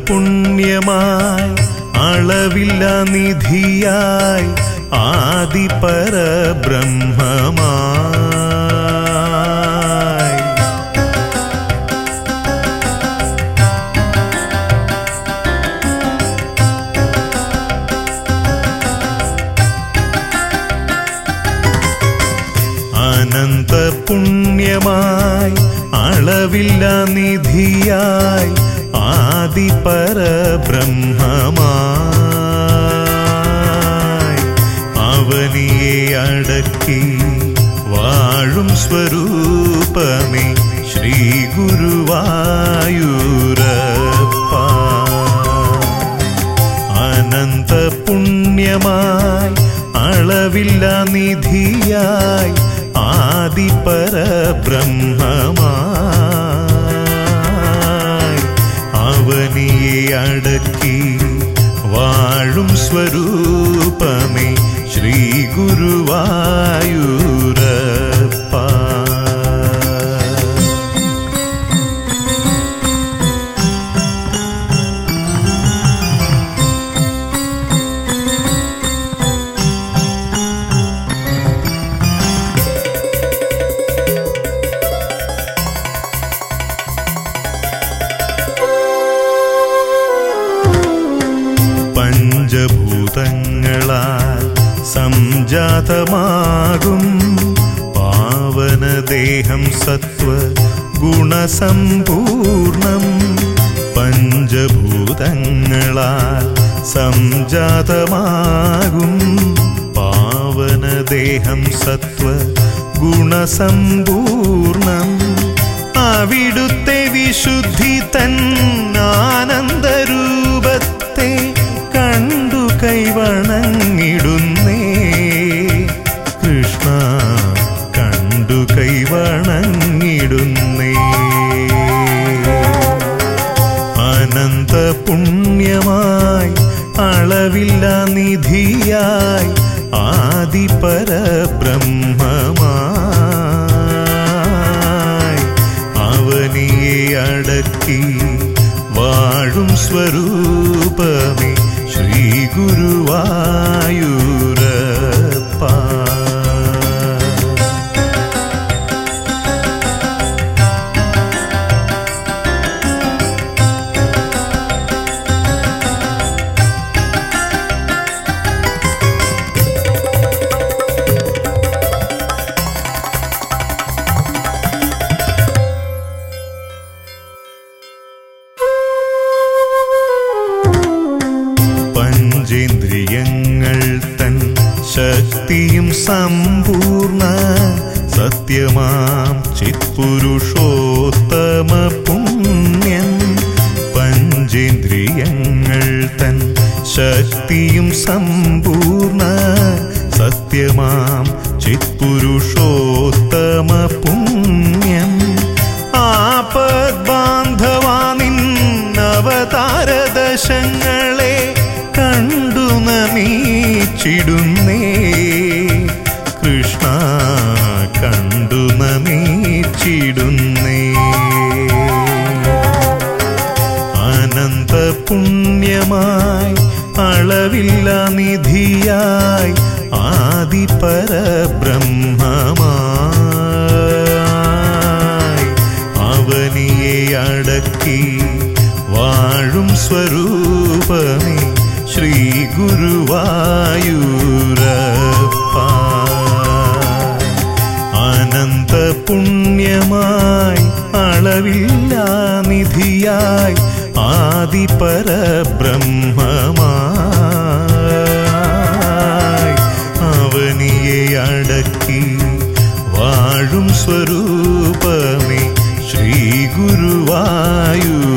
പുണ്യമായി അളവില്ല നിധിയായി ആദി പരബ്രഹ്മമായി അനന്ത പുണ്യമായി അളവില്ല നിധിയായി ആദി പരബ്രഹ്മമായി അവനിയെ അടക്കി വാഴും സ്വരൂപമേ ശ്രീ ഗുരുവായൂരപ്പ അനന്ത പുണ്യമായി അളവില്ല നിധിയായി ആദി പരബ്രഹ്മമായി അവനിയെ അടക്കി വാഴും സ്വരൂപമേ ശ്രീ ഗുരുവായൂരപ്പ പഞ്ചഭൂതങ്ങളാൽ സംജാതമാകും പാവനദേഹം സത്വ ഗുണസമ്പൂർണം പഞ്ചഭൂതങ്ങളാൽ സംജാതമാകും പാവനദേഹം സത്വ ഗുണസമ്പൂർണം അവിടുത്തെ വിശുദ്ധി തൻ ആനന്ദരൂപത്തെ കണ്ടു കൈവണങ്ങിടുന്നേ കൃഷ്ണ കണ്ടു കൈവണങ്ങിടുന്നേ അനന്ത പുണ്യമായി അളവില്ല നിധിയായി ആദി പരബ്രഹ്മമായി അവനിയെ അടക്കി വാഴും സ്വരൂപമേ ശ്രീ ഗുരുവായൂരപ്പ പഞ്ചേന്ദ്രിയങ്ങൾ തൻ ശക്തിയും സമ്പൂർണ്ണ സത്യമാം ചിത്പുരുഷോത്തമ പുണ്യൻ പഞ്ചേന്ദ്രിയങ്ങൾ തൻ ശക്തിയും സമ്പൂർണ്ണ സത്യമാം ചിത്പുരുഷോത്തമ പുണ്യം ആപത് ബാന്ധവാനിൻ അവതാരദശങ്ങളെ കണ്ടു നമീച്ചിടുന്നേ കൃഷ്ണ കണ്ടു നമീച്ചിടുന്നേ അനന്ത പുണ്യമായി അളവില്ല നിധിയായി ആദി പരബ്രഹ്മമായി അവനിയെ അടക്കി വാഴും സ്വരൂപമേ ശ്രീ ഗുരുവായൂരപ്പ അനന്ത പുണ്യമായി അളവില്ല നിധിയായി ആദി പരബ്രഹ്മമായി അവനിയെ അടക്കി വാഴും സ്വരൂപമേ ശ്രീ ഗുരുവായൂരപ്പ